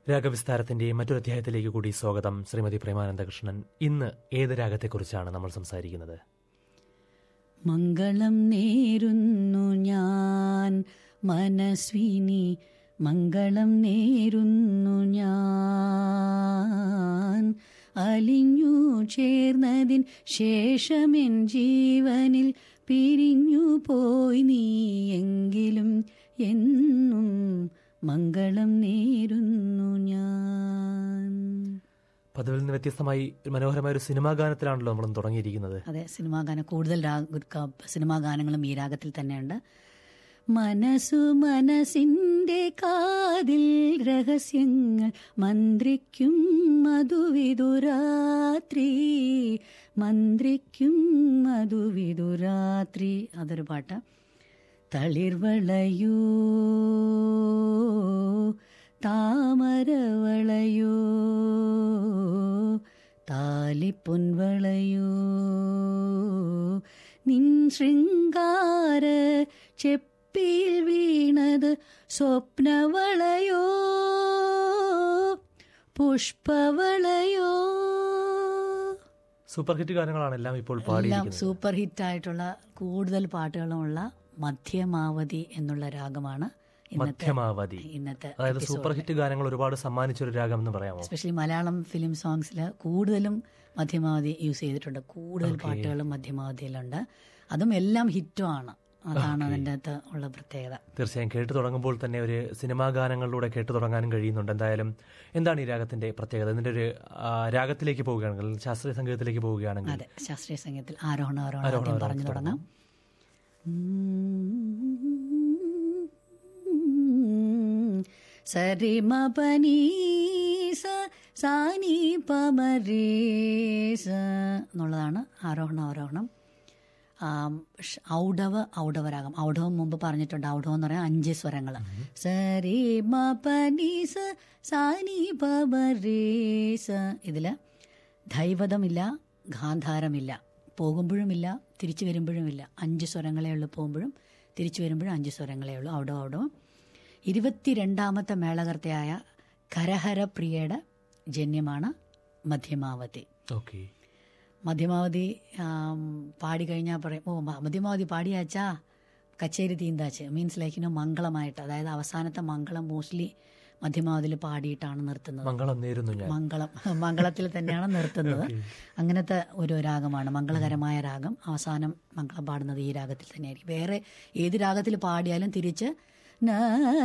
രാഗവിസ്താരത്തിന്റെ മറ്റൊരു അധ്യായത്തിലേക്ക് കൂടി സ്വാഗതം ശ്രീമതി പ്രേമാനന്ദകൃഷ്ണൻ ഇന്ന് ഏത് രാഗത്തെക്കുറിച്ചാണ് നമ്മൾ സംസാരിക്കുന്നത് മംഗളം നേരുന്നു ഞാൻ മനസ്വിനി മംഗളം നേരുന്നു ഞാൻ അലിഞ്ഞു ചേർന്നതിൻ ശേഷമെൻ ജീവനിൽ പിരിഞ്ഞു പോയി നീ എങ്കിലും എന്നും മംഗളം നേരുന്നു ഞാൻ പതിവിൽ നിന്ന് വ്യത്യസ്തമായി ഒരു മനോഹരമായ ഒരു സിനിമാ ഗാനത്തിലാണല്ലോ നമ്മൾ തുടങ്ങിയിരിക്കുന്നത് അതെ സിനിമാ ഗാനം കൂടുതൽ രാഗ ക- സിനിമാ ഗാനങ്ങളും ഈ രാഗത്തിൽ തന്നെയുണ്ട് മനസ്സു മനസ്സിന്റെ കാതിൽ രഹസ്യങ്ങൾ മന്ത്രിക്കും മധുവിതുരാത്രി മന്ത്രിക്കും മധുവിതുരാത്രി അതൊരു പാട്ട് തളിർവളയോ താമരവളയോ താലിപ്പൊൻവളയോ നിൻ ശൃംഗാര ചെപ്പിൽ വീണത് സ്വപ്നവളയോ പുഷ്പവളയോ സൂപ്പർ ഹിറ്റ് ഗാനങ്ങളാണ് എല്ലാം ഇപ്പോൾ എല്ലാം പാടിയിരിക്കുന്നത് സൂപ്പർ ഹിറ്റ് ആയിട്ടുള്ള കൂടുതൽ പാട്ടുകളുമുള്ള മധ്യമാവതി എന്നുള്ള രാഗമാണ് ഇന്നത്തെ മധ്യമാവധി ഇന്നത്തെ അതായത് സൂപ്പർ ഹിറ്റ് ഗാനങ്ങൾ ഒരുപാട് സമ്മാനിച്ചൊരു രാഗം എന്ന് പറയാമോ എസ്പെഷ്യലി മലയാളം ഫിലിം സോങ്സിൽ കൂടുതലും മധ്യമാവധി യൂസ് ചെയ്തിട്ടുണ്ട് കൂടുതൽ പാട്ടുകളും മധ്യമാവധിയിലുണ്ട് അതും എല്ലാം ഹിറ്റുമാണ് അതാണ് അതിൻ്റെ അകത്ത് ഉള്ള പ്രത്യേകത തീർച്ചയായും കേട്ടു തുടങ്ങുമ്പോൾ തന്നെ ഒരു സിനിമാ ഗാനങ്ങളിലൂടെ കേട്ടു തുടങ്ങാനും കഴിയുന്നുണ്ട് എന്തായാലും എന്താണ് ഈ രാഗത്തിന്റെ പ്രത്യേകത ഇതിന്റെ ഒരു ആ, രാഗത്തിലേക്ക് പോവുകയാണെങ്കിൽ ശാസ്ത്രീയ സംഗീതത്തിലേക്ക് പോവുകയാണെങ്കിൽ അതെ ശാസ്ത്രീയ സംഗീതത്തിൽ ആരോഹണ ആരോഹണം ആദ്യം പറഞ്ഞു തുടങ്ങാം സരി മപനി സാനി പമരീ എന്നുള്ളതാണ് ആരോഹണം ആരോഹണം ആം, ഷ്- ഔഡവ ഔഡവരാഗം ഔഡവം മുമ്പ് പറഞ്ഞിട്ടുണ്ട് ഔഡവം എന്ന് പറയാൻ അഞ്ച് സ്വരങ്ങൾ സരി മപനി സാനി പമരീ ഇതില് ധൈവതമില്ല ഗാന്ധാരമില്ല പോകുമ്പോഴുമില്ല തിരിച്ചു വരുമ്പോഴുമില്ല അഞ്ച് സ്വരങ്ങളേ ഉള്ളൂ പോകുമ്പോഴും തിരിച്ചു വരുമ്പോഴും അഞ്ച് സ്വരങ്ങളേ ഉള്ളൂ അവിടെ അവിടെ ഇരുപത്തിരണ്ടാമത്തെ മേളകർത്തയായ കരഹരപ്രിയയുടെ ജന്യമാണ് മധ്യമാവതി ഓക്കെ മധ്യമാവധി ആം, പാടി കഴിഞ്ഞാൽ പറയും ഓ മ- മധ്യമാവധി പാടിയാച്ചാ കച്ചേരി തീന്താച്ച് മീൻസ് ലൈക്കിനോ മംഗളമായിട്ട് അതായത് അവസാനത്തെ മംഗളം മോസ്റ്റ്ലി മധ്യമാവധിയിൽ പാടിയിട്ടാണ് നിർത്തുന്നത് മംഗളം നേരുന്നു ഞാൻ മംഗളം മംഗളത്തിൽ തന്നെയാണ് നിർത്തുന്നത് അങ്ങനത്തെ ഒരു രാഗമാണ് മംഗളകരമായ രാഗം അവസാനം മംഗളം പാടുന്നത് ഈ രാഗത്തിൽ തന്നെയായിരിക്കും വേറെ ഏത് രാഗത്തിൽ പാടിയാലും തിരിച്ച് നാ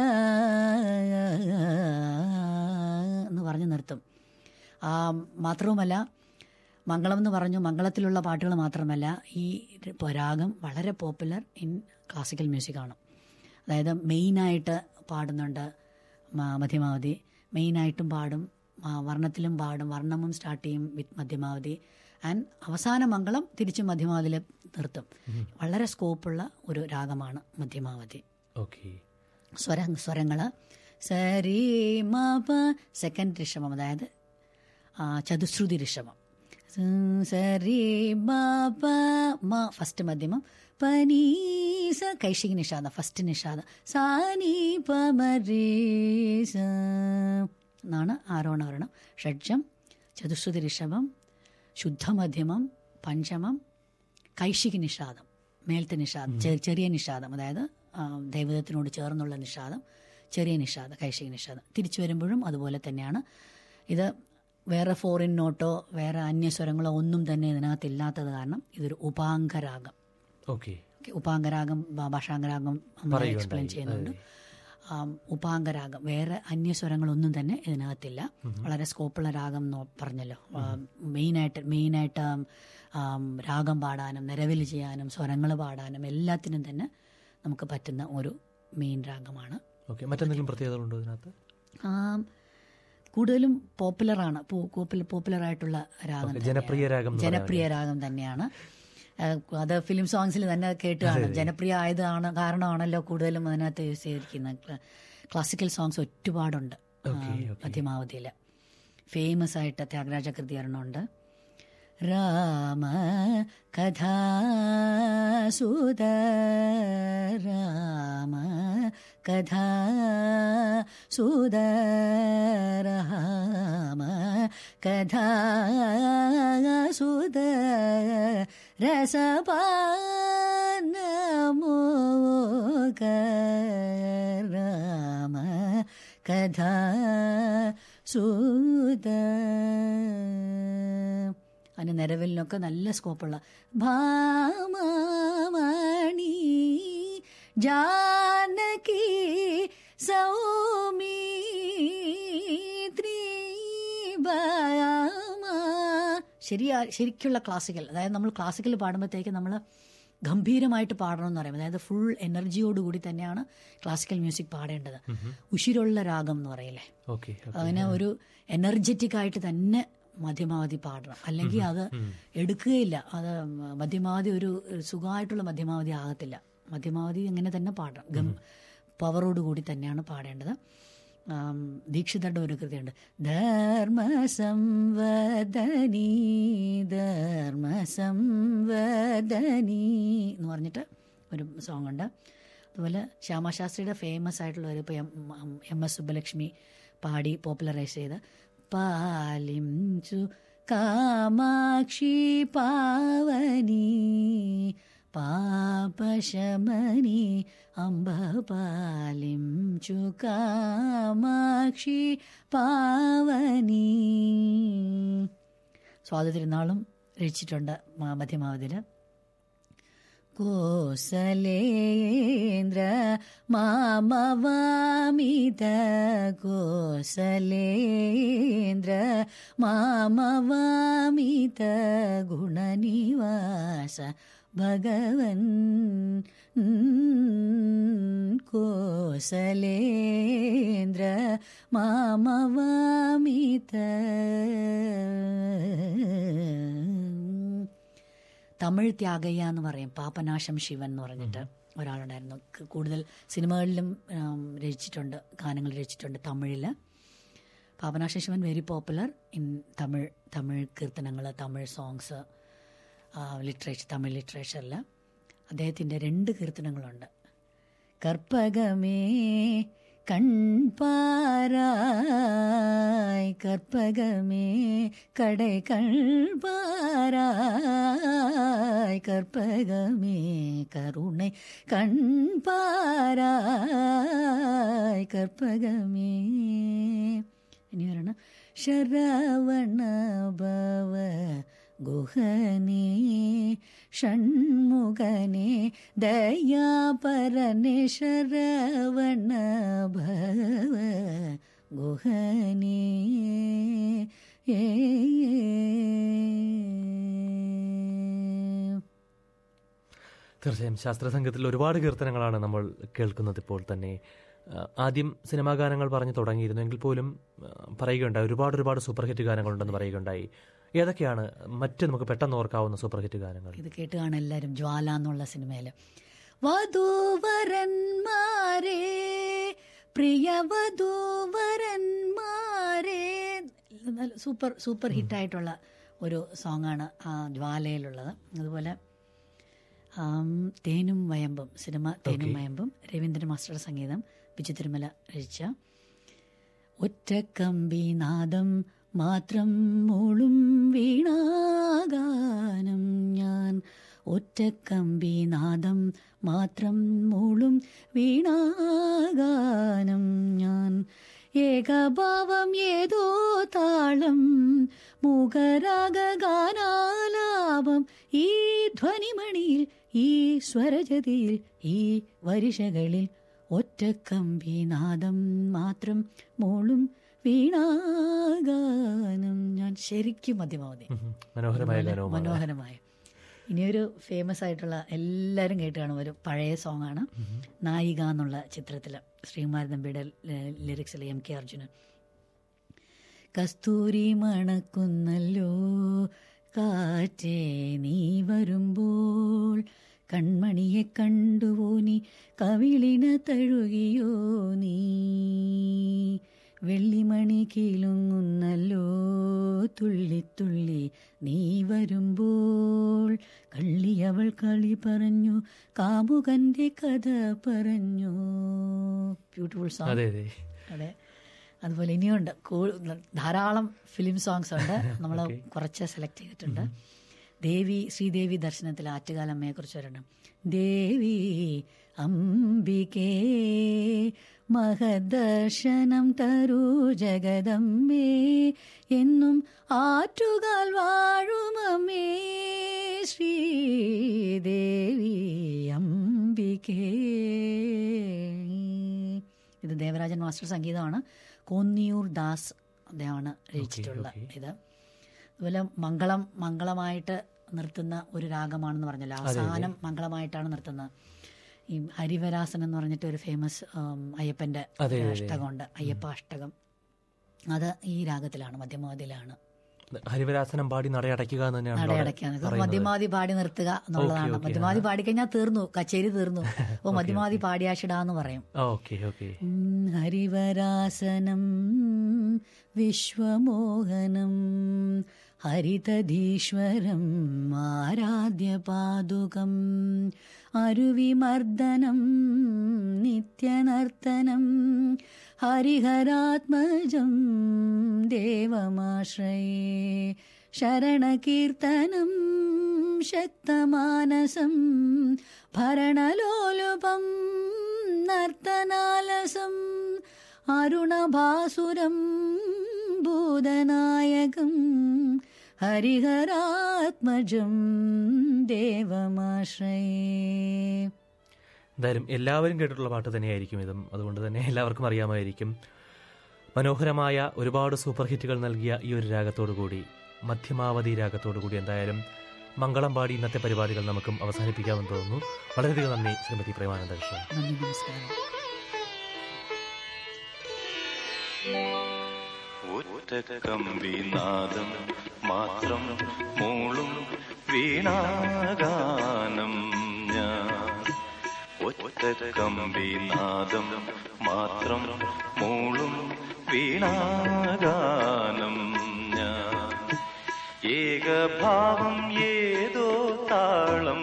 എന്ന് പറഞ്ഞ് നിർത്തും ആ, മാത്രവുമല്ല മംഗളം എന്ന് പറഞ്ഞു മംഗളത്തിലുള്ള പാട്ടുകൾ മാത്രമല്ല ഈ ഇപ്പോൾ രാഗം വളരെ പോപ്പുലർ ഇൻ ക്ലാസിക്കൽ മ്യൂസിക്കാണ് അതായത് മെയിനായിട്ട് പാടുന്നുണ്ട് മ- മധ്യമാവധി മെയിനായിട്ടും പാടും ആ, വർണ്ണത്തിലും പാടും വർണ്ണമും സ്റ്റാർട്ട് ചെയ്യും വിത്ത് മധ്യമാവധി ആൻഡ് അവസാന മംഗളം തിരിച്ച് മധ്യമാവധിയിൽ നിർത്തും വളരെ സ്കോപ്പുള്ള ഒരു രാഗമാണ് മധ്യമാവധി ഓക്കെ സ്വര സ്വരങ്ങൾ സരി മ പ സെക്കൻഡ് ഋഷഭം അതായത് ആ, ചതുശ്രുതി ഋഷഭം ഉം, സരി മ പ മ ഫസ്റ്റ് മധ്യമം പനീസ കൈശികി നിഷാദം ഫസ്റ്റ് നിഷാദം സാനി പ മരീസ എന്നാണ് ആരോഹണം ഷഡ്ജം ചതുശ്രുതി ഋഷഭം ശുദ്ധമധ്യമം പഞ്ചമം കൈശികി നിഷാദം മേലത്തെ നിഷാദം ചെ- ചെറിയ നിഷാദം അതായത് ആ, ദൈവതത്തിനോട് ചേർന്നുള്ള നിഷാദം ചെറിയ നിഷാദം കൈശിക നിഷാദം തിരിച്ചു വരുമ്പോഴും അതുപോലെ തന്നെയാണ് ഇത് വേറെ ഫോറിൻ നോട്ടോ വേറെ അന്യസ്വരങ്ങളോ ഒന്നും തന്നെ ഇതിനകത്ത് ഇല്ലാത്തത് കാരണം ഇതൊരു ഉപാംഗരാഗം ഓക്കെ ഓക്കെ, ഉപാംഗരാഗം ഭാ- ഭാഷാംഗരാഗം നമ്മൾ എക്സ്പ്ലെയിൻ ചെയ്യുന്നുണ്ട് ആം, ഉപാംഗരാഗം വേറെ അന്യസ്വരങ്ങളൊന്നും തന്നെ ഇതിനകത്തില്ല വളരെ സ്കോപ്പുള്ള രാഗം എന്ന് പറഞ്ഞല്ലോ ആ, മെയിനായിട്ട് മെയിനായിട്ട് ആം, ആം, രാഗം പാടാനും നിലവിൽ ചെയ്യാനും സ്വരങ്ങൾ പാടാനും എല്ലാത്തിനും തന്നെ നമുക്ക് പറ്റുന്ന ഒരു മെയിൻ രാഗമാണ് ഓക്കെ മറ്റെന്തെങ്കിലും പ്രത്യേകതകളുണ്ടോ ഇതിനകത്ത് ആം, കൂടുതലും പോപ്പുലറാണ് പോപ്പുലർ ആയിട്ടുള്ള രാഗം ഓക്കെ, ജനപ്രിയ രാഗം എന്ന് ജനപ്രിയ രാഗം തന്നെയാണ് ഏഹ് അത് ഫിലിം സോങ്സിൽ തന്നെ കേട്ട് കാണും ജനപ്രിയ ആയതാണ് കാരണമാണല്ലോ കൂടുതലും അതിനകത്ത് യൂസ് ചെയ്തിരിക്കുന്നത് ക്ല- ക്ലാസിക്കൽ സോങ്സ് ഒരുപാടുണ്ട് മധ്യമാവധിയിൽ ഫേമസ് ആയിട്ട് ത്യാഗരാജ കൃതി ഒരെണ്ണമുണ്ട് രാമ കഥാസുത രാമ കഥാസുത കഥാസുത രസപാനമോക രാമ കഥാ സുത അതിന് നിലവിലിനൊക്കെ നല്ല സ്കോപ്പുള്ള ഭാമണി ജാനകി സൗമിത്രി ഭാമ ശരിയാ ശരിക്കുള്ള ക്ലാസിക്കൽ അതായത് നമ്മൾ ക്ലാസിക്കൽ പാടുമ്പോഴത്തേക്ക് നമ്മൾ ഗംഭീരമായിട്ട് പാടണമെന്ന് പറയും അതായത് ഫുൾ എനർജിയോടുകൂടി തന്നെയാണ് ക്ലാസിക്കൽ മ്യൂസിക് പാടേണ്ടത് ഉശിരുള്ള രാഗം എന്ന് പറയില്ലേ ഓക്കെ അങ്ങനെ ഒരു എനർജറ്റിക് ആയിട്ട് തന്നെ മധ്യമാവധി പാടണം അല്ലെങ്കിൽ അത് എടുക്കുകയില്ല അത് മധ്യമാവധി ഒരു സുഖമായിട്ടുള്ള മധ്യമാവധി ആകത്തില്ല മധ്യമാവധി അങ്ങനെ തന്നെ പാടണം ഗം പവറോട് കൂടി തന്നെയാണ് പാടേണ്ടത് ആം, ദീക്ഷിതരുടെ ഒരു കൃതിയുണ്ട് ധർമ്മ സംവദനി ധർമ്മ സംവദനി എന്ന് പറഞ്ഞിട്ട് ഒരു സോങ് ഉണ്ട് അതുപോലെ ശ്യാമശാസ്ത്രിയുടെ ഫേമസ് ആയിട്ടുള്ള ഒരു ഇപ്പോൾ എം എസ് സുബ്ബലക്ഷ്മി പാടി പോപ്പുലറൈസ് ചെയ്ത പാലിംചു കാമാക്ഷി പാവനി പാപശമനി അംബ പാലിംചു കാമാക്ഷി പാവനി സ്വാതി തിരുനാളും രചിച്ചിട്ടുണ്ട് മ- മധ്യമാവതില് കോസലേന്ദ്ര മാമവാമിത കോസലേന്ദ്ര മാമവാമിത ഗുണനിവാസ ഭഗവൻ കോസലേന്ദ്ര മാമവാമിത തമിഴ് ത്യാഗയ്യ എന്ന് പറയും പാപനാശം ശിവൻ എന്ന് പറഞ്ഞിട്ട് ഒരാളുണ്ടായിരുന്നു ക- കൂടുതൽ സിനിമകളിലും ആം, രചിച്ചിട്ടുണ്ട് ഗാനങ്ങൾ രചിച്ചിട്ടുണ്ട് തമിഴിൽ Papanasam Sivan very popular in Tamil Tamil കീർത്തനങ്ങൾ തമിഴ് സോങ്സ് ലിറ്ററേച്ചർ തമിഴ് ലിറ്ററേച്ചറിൽ അദ്ദേഹത്തിൻ്റെ രണ്ട് കീർത്തനങ്ങളുണ്ട് கற்பகமே கண்பாராய் கற்பகமே கடை கண்பாராய் கற்பகமே கருணை கண்பாராய் கற்பகமே ഇനി വരണം ശരവണ ഭവ ഗുഹനേ ഷൺമുഖനേ ദയാപരനേ ശരവണ ഭവ ഗുഹനേ ഏ തീർച്ചയായും ശാസ്ത്രീയ സംഗീതത്തിൽ ഒരുപാട് കീർത്തനങ്ങളാണ് നമ്മൾ കേൾക്കുന്നത് ഇപ്പോൾ തന്നെ ആ, ആദ്യം സിനിമാ ഗാനങ്ങൾ പറഞ്ഞു തുടങ്ങിയിരുന്നു എങ്കിൽ പോലും ആ, പറയുകയുണ്ടായി ഒരുപാട് ഒരുപാട് സൂപ്പർ ഹിറ്റ് ഗാനങ്ങളുണ്ടെന്ന് പറയുകയുണ്ടായി ഏതൊക്കെയാണ് മറ്റ് നമുക്ക് പെട്ടെന്ന് ഓർക്കാവുന്ന സൂപ്പർ ഹിറ്റ് ഗാനങ്ങൾ ഇത് കേട്ട് കാണാൻ എല്ലാവരും ജ്വാല എന്നുള്ള സിനിമയിൽ വധൂവരന്മാരെ പ്രിയ വധൂവരന്മാരെ നല്ല സൂപ്പർ സൂപ്പർ ഹിറ്റായിട്ടുള്ള ഒരു സോങ്ങാണ് ആ ജ്വാലയിലുള്ളത് അതുപോലെ ആം, തേനും വയമ്പും സിനിമ തേനും വയമ്പും രവീന്ദ്രൻ മാസ്റ്ററുടെ സംഗീതം ബിജു തിരുമല രചിച്ച ഒറ്റക്കമ്പി നാദം മാത്രം മൂളും വീണാഗാനം ഞാൻ ഒറ്റക്കമ്പി നാദം മാത്രം മൂളും വീണാഗാനം ഞാൻ ഏകഭാവം ഏതോ താളം മുഖരാഗാനാലാപം ഈ ധ്വനിമണിയിൽ ഈ സ്വരജതിയിൽ ഈ വരിശകളിൽ ഒറ്റക്കമ്പി നാദം മാത്രം മോളും വീണാഗാനം ഞാൻ ശരിക്കും മധ്യമാവധി ഉം. മനോഹരമായ ഗാനവുമാണ് മനോഹരമായ ഇനിയൊരു ഫേമസ് ആയിട്ടുള്ള എല്ലാവരും കേട്ട് കാണും ഒരു പഴയ സോങ്ങാണ് നായിക എന്നുള്ള ചിത്രത്തിൽ ശ്രീകുമാരൻ തമ്പിയുടെ ലിറിക്സിൽ എം കെ അർജുനൻ കസ്തൂരി മണക്കുന്നല്ലോ കാറ്റേ നീ വരുമ്പോൾ കൺമണിയെ കണ്ടുവോ നീ കവിളിന തഴുകിയോ നീ വെള്ളിമണി കീലുങ്ങുന്നല്ലോ തുള്ളി തുള്ളി നീ വരുമ്പോൾ കള്ളിയവൾ കളി പറഞ്ഞു കാമുകന്റെ കഥ പറഞ്ഞു ബ്യൂട്ടിഫുൾ സോങ് അതെ അതെ അതെ അതുപോലെ ഇനിയുണ്ട് കൂ- ധാരാളം ഫിലിം സോങ്സ് ഉണ്ട് നമ്മൾ കുറച്ച് സെലക്ട് ചെയ്തിട്ടുണ്ട് ദേവി ശ്രീദേവി ദർശനത്തിൽ ആറ്റുകാലമ്മയെ കുറിച്ച് വരണം ദേവി അംബികേ മഹദർശനം തരൂ ജഗദമ്മേ എന്നും ആറ്റുകാൽ വാഴുമമ്മേ ശ്രീദേവി അംബികേ ഇത് ദേവരാജൻ മാസ്റ്റർ സംഗീതമാണ് കോന്നിയൂർ ദാസ് അദ്ദേഹമാണ് രചിച്ചിട്ടുള്ള ഇത് അതുപോലെ മംഗളം മംഗളമായിട്ട് നിർത്തുന്ന ഒരു രാഗമാണെന്ന് പറഞ്ഞല്ലോ അവസാനം മംഗളമായിട്ടാണ് നിർത്തുന്നത് ഈ ഹരിവരാസൻ എന്ന് പറഞ്ഞിട്ട് ഒരു ഫേമസ് അയ്യപ്പന്റെ അതെ, ഒരു അഷ്ടകമുണ്ട് അയ്യപ്പ അഷ്ടകം അത് ഈ രാഗത്തിലാണ് മധ്യമാതിലാണ് ഹരിവരാസനം പാടി നടയടയ്ക്കുക എന്ന് തന്നെയാണ് അവിടെ നടയടയ്ക്കാൻ മധ്യമാതി പാടി നിർത്തുക എന്നുള്ളതാണ് മധ്യമാതി പാടിക്കഴിഞ്ഞാൽ തീർന്നു കച്ചേരി തീർന്നു ഓ മധ്യമാതി പാടിയാഷിടാന്ന് പറയും ഓക്കെ ഓക്കെ ഉം, ഹരിവരാസനം വിശ്വമോഹനം ഹരിതധീശ്വരം ആരാധ്യപാദുകം അരുവിമർദ്ദനം നിത്യനർത്തനം ഹരിഹരാത്മജം ദേവമാശ്രയേ ശരണകീർത്തനം ശക്തമാനസം ഭരണലോലുപം നർത്തനാലസം അരുണഭാസുരം ഭൂതനായകം ഹരിഹരാത്മജം ദേവമാശ്രയേ എന്തായാലും എല്ലാവരും കേട്ടിട്ടുള്ള പാട്ട് തന്നെയായിരിക്കും ഇതും അതുകൊണ്ട് തന്നെ എല്ലാവർക്കും അറിയാമായിരിക്കും മനോഹരമായ ഒരുപാട് സൂപ്പർ ഹിറ്റുകൾ നൽകിയ ഈ ഒരു രാഗത്തോടു കൂടി മധ്യമാവധി രാഗത്തോടു കൂടി എന്തായാലും മംഗളം പാടി ഇന്നത്തെ പരിപാടികൾ നമുക്കും അവസാനിപ്പിക്കാമെന്ന് തോന്നുന്നു വളരെയധികം നന്ദി ശ്രീമതി പ്രേമാനന്ദ കൃഷ്ണൻ നന്ദി നമസ്കാരം ഒറ്റക്കമ്പിനാദം മാത്രം മൂളും വീണാഗാനം ഞാൻ ഒറ്റക്കമ്പിനാദം മാത്രം മൂളും വീണാഗാനം ഞാൻ ഏകഭാവം ഏതോ താളം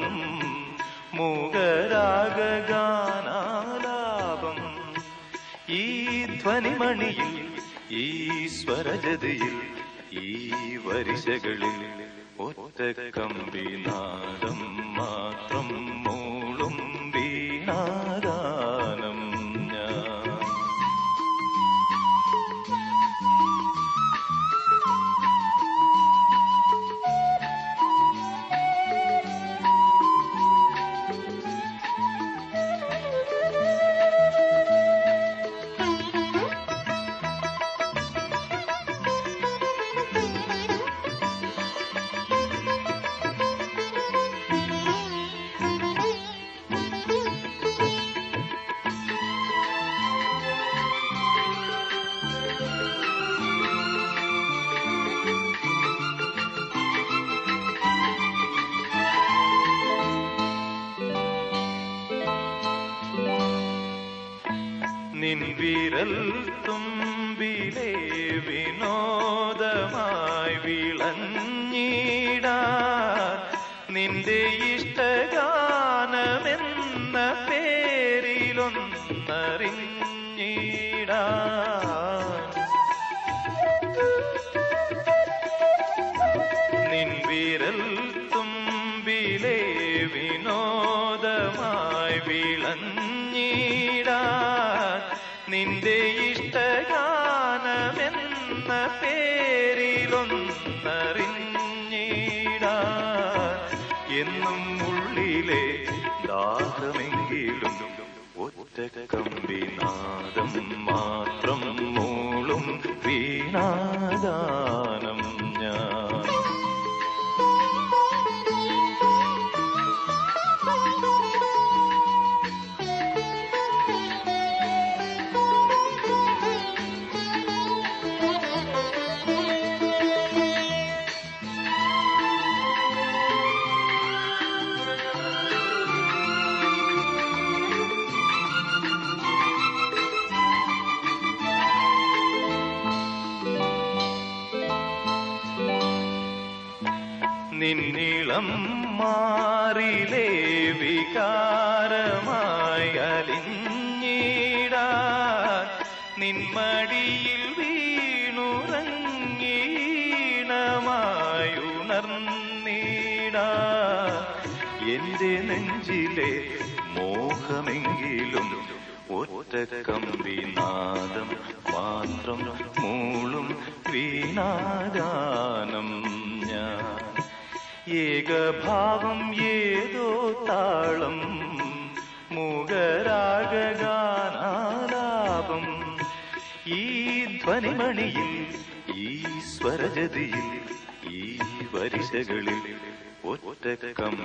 മൂകരാഗാനാലാപം ഈ ധ്വനിമണിയിൽ ഈ സ്വരജതയിൽ ഈ വരിശകളിൽ ഒറ്റ കമ്പിനാദം മാത്രം മൂളും വീണാഗാനം ഞാൻ നിൻ വിരൽ തുമ്പിലെ വിനോദമായി വിളഞ്ഞിടാൻ നിന്റെ ഇഷ്ടഗാനമെന്ന പേരിലൊന്നറിഞ്ഞിടാൻ നിൻ വിരൽ തുമ്പിലെ വിനോദമായി വിളഞ്ഞിടാൻ നിന്റെ ഇഷ്ടഗാനമെന്ന പേരിലൊന്നറിഞ്ഞിടാൻ എന്നും ഉള്ളിലെ ദാഹമെങ്കിലും ഒറ്റ കമ്പിനാദം മാത്രം മൂളും വീണാദാനം ഞാൻ നിന്നിളം മാറിലേ വികാരമായി അലിഞ്ഞിടാൻ നിന്മടിയിൽ വീണുറങ്ങീണമായുണർന്നീട എന്റെ നെഞ്ചിലെ മോഹമെങ്കിലും ഒറ്റ കമ്പിനാദം മാത്രം മൂളും വീണാഗാനം ഞാൻ ഏകഭാവം ഏതോ താളം മുഖരാഗാനാലാപം ഈ ധ്വനിമണിയിൽ ഈ സ്വരജതിയിൽ ഈ വരിശകളിൽ ഒറ്റ കമ്പി